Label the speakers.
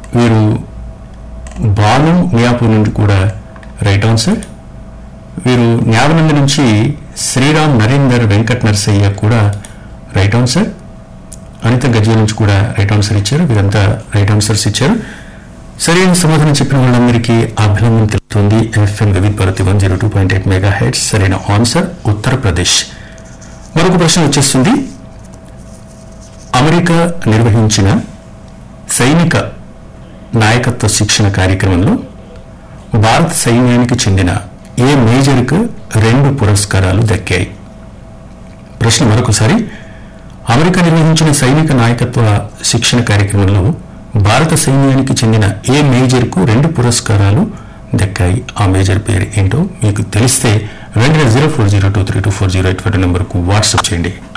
Speaker 1: వీరు బాను మియాపూర్ నుండి కూడా రైట్ ఆన్సర్ వీరు న్యావనంద నుంచి శ్రీరామ్ నరేందర్ వెంకట్ నర్సయ్య కూడా రైట్ ఆన్సర్ అనిత గజ్జల నుంచి కూడా రైట్ ఆన్సర్ ఇచ్చారు వీరంతా రైట్ ఆన్సర్స్ ఇచ్చారు సరైన సమాధానం చెప్పిన వాళ్ళందరికీ అభినందన తెలుపుతుంది FM Vividh Bharati one zero two point eight megahertz సరైన ఆన్సర్ ఉత్తరప్రదేశ్ మరొక ప్రశ్న వచ్చేస్తుంది అమెరికా నిర్వహించిన సైనిక నాయకత్వ శిక్షణ కార్యక్రమంలో భారత సైన్యానికి చెందిన ఏ మేజర్కు రెండు పురస్కారాలు దక్కాయి ప్రశ్న మరొకసారి అమెరికా నిర్వహించిన సైనిక నాయకత్వ శిక్షణ కార్యక్రమంలో భారత సైన్యానికి చెందిన ఏ మేజర్కు రెండు పురస్కారాలు దక్కాయి ఆ మేజర్ పేరు ఏంటో మీకు తెలిస్తే వెంటనే zero four zero two three two four zero eight five నెంబర్కు వాట్సాప్ చేయండి